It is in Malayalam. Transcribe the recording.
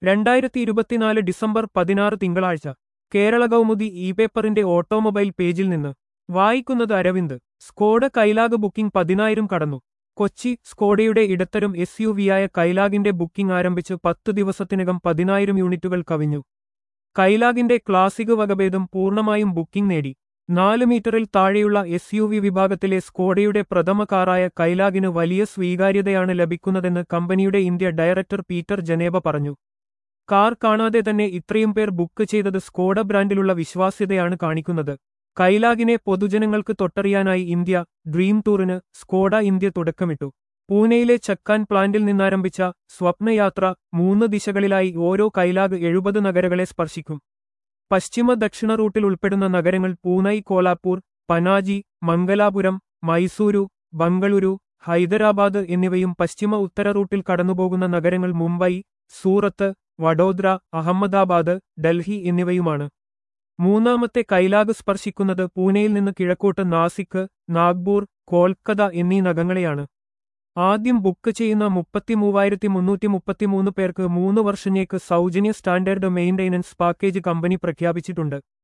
രണ്ടായിരത്തി ഇരുപത്തിനാല് ഡിസംബർ പതിനാറ് തിങ്കളാഴ്ച കേരള കൗമുദി ഇ പേപ്പറിന്റെ ഓട്ടോമൊബൈൽ പേജിൽ നിന്ന് വായിക്കുന്നത് അരവിന്ദ് സ്കോഡ കൈലാഗ് ബുക്കിംഗ് പതിനായിരം കടന്നു കൊച്ചി സ്കോഡയുടെ ഇടത്തരം എസ് യു വിയായ കൈലാഗിന്റെ ബുക്കിംഗ് ആരംഭിച്ച് പത്ത് ദിവസത്തിനകം പതിനായിരം യൂണിറ്റുകൾ കവിഞ്ഞു കൈലാഗിന്റെ ക്ലാസിക് വകഭേദം പൂർണ്ണമായും ബുക്കിംഗ് നേടി നാല് മീറ്ററിൽ താഴെയുള്ള എസ് യു വി വിഭാഗത്തിലെ സ്കോഡയുടെ പ്രഥമ കാറായ കൈലാഗിന് വലിയ സ്വീകാര്യതയാണ് ലഭിക്കുന്നതെന്ന് കമ്പനിയുടെ ഇന്ത്യ ഡയറക്ടർ പീറ്റർ ജനേബ പറഞ്ഞു കാർ കാണാതെ തന്നെ ഇത്രയും പേർ ബുക്ക് ചെയ്തത് സ്കോഡ ബ്രാൻഡിലുള്ള വിശ്വാസ്യതയാണ് കാണിക്കുന്നത് കൈലാഗിനെ പൊതുജനങ്ങൾക്ക് തൊട്ടറിയാനായി ഇന്ത്യ ഡ്രീം ടൂറിന് സ്കോഡ ഇന്ത്യ തുടക്കമിട്ടു പൂനെയിലെ ചക്കാൻ പ്ലാന്റിൽ നിന്നാരംഭിച്ച സ്വപ്നയാത്ര മൂന്ന് ദിശകളിലായി ഓരോ കൈലാഗ് എഴുപത് നഗരങ്ങളെ സ്പർശിക്കും പശ്ചിമ ദക്ഷിണ റൂട്ടിൽ ഉൾപ്പെടുന്ന നഗരങ്ങൾ പൂനൈ കോലാപ്പൂർ പനാജി മംഗലാപുരം മൈസൂരു ബംഗളൂരു ഹൈദരാബാദ് എന്നിവയും പശ്ചിമ ഉത്തര റൂട്ടിൽ കടന്നുപോകുന്ന നഗരങ്ങൾ മുംബൈ സൂറത്ത് വഡോദര അഹമ്മദാബാദ് ഡൽഹി എന്നിവയുമാണ് മൂന്നാമത്തെ കൈലാഗ് സ്പർശിക്കുന്നത് പൂനെയിൽ നിന്ന് കിഴക്കോട്ട് നാസിക് നാഗ്പൂർ കോൽക്കത എന്നീ നഗങ്ങളെയാണ് ആദ്യം ബുക്ക് ചെയ്യുന്ന മുപ്പത്തിമൂവായിരത്തി മുന്നൂറ്റി മുപ്പത്തിമൂന്ന് പേർക്ക് മൂന്ന് വർഷത്തേക്ക് സൗജന്യ സ്റ്റാൻഡേർഡ് മെയിന്റനൻസ് പാക്കേജ് കമ്പനി പ്രഖ്യാപിച്ചിട്ടുണ്ട്